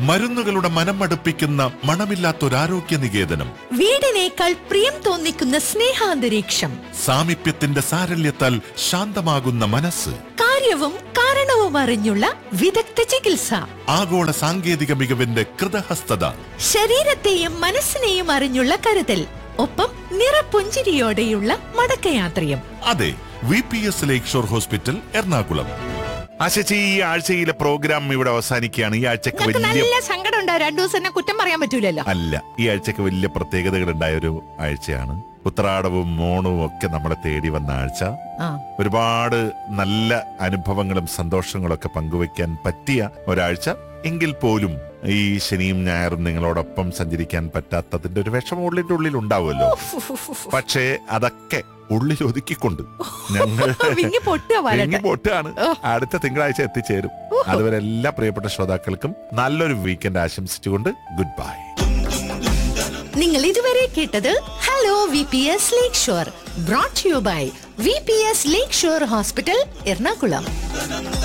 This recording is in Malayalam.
മരുന്നുകളുടെ മനമടുപ്പിക്കുന്ന മണമില്ലാത്തൊരാരോഗ്യ നികേതനം വീടിനേക്കാൾ പ്രിയം തോന്നിക്കുന്ന സ്നേഹാന്തരീക്ഷം സാമീപ്യത്തിന്റെ സാരല്യത്താൽ ശാന്തമാകുന്ന മനസ്സ് കാര്യവും കാരണവും അറിഞ്ഞുള്ള വിദഗ്ധ ചികിത്സ ആഗോള സാങ്കേതിക മികവിന്റെ കൃതഹസ്തത ശരീരത്തെയും മനസ്സിനെയും അറിഞ്ഞുള്ള കരുതൽ ഒപ്പം നിറപുഞ്ചിരിയോടെയുള്ള മടക്കയാത്രയും അതെ V P S lake shore hospital Ernakulam ആശച്ചി ഈ ആഴ്ചയിലെ പ്രോഗ്രാം ഇവിടെ അവസാനിക്കുകയാണ് ഈ ആഴ്ചക്ക് നിങ്ങൾക്ക് വലിയ നല്ല സങ്കടം ഉണ്ടാവും രണ്ടു ദിവസം എന്നെ കുറ്റം പറയാൻ പറ്റൂലല്ലോ അല്ല ഈ ആഴ്ചക്ക് വലിയ പ്രത്യേകതകൾ ഉണ്ടായ ഒരു ആഴ്ചയാണ് ഉത്രാടവും മോണവും ഒക്കെ നമ്മളെ തേടി വന്ന ആഴ്ച ആ ഒരുപാട് നല്ല അനുഭവങ്ങളും സന്തോഷങ്ങളും ഒക്കെ പങ്കുവെക്കാൻ പറ്റിയ ഒരാഴ്ച എങ്കിൽ പോലും ഈ ശനിയും ഞായറും നിങ്ങളോടൊപ്പം സഞ്ചരിക്കാൻ പറ്റാത്തതിന്റെ ഒരു വിഷമം ഉള്ളിന്റെ ഉള്ളിൽ ഉണ്ടാവുമല്ലോ പക്ഷേ അതൊക്കെ ഉള്ളിൽ ഒതുക്കിക്കൊണ്ട് ഞങ്ങൾ വിങ്ങി പൊട്ടുക എങ്ങി വരട്ടെ പൊട്ടാണ് ഓ. അടുത്ത തിങ്കളാഴ്ച എത്തിച്ചേരും അതുവരെ എല്ലാ പ്രിയപ്പെട്ട ശ്രോതാക്കൾക്കും നല്ലൊരു വീക്കെൻഡ് ആശംസിച്ചുകൊണ്ട് ഗുഡ് ബൈ നിങ്ങൾ ഇതുവരെ കേട്ടത് hello V P S lake shore brought you by V P S lake shore hospital Ernakulam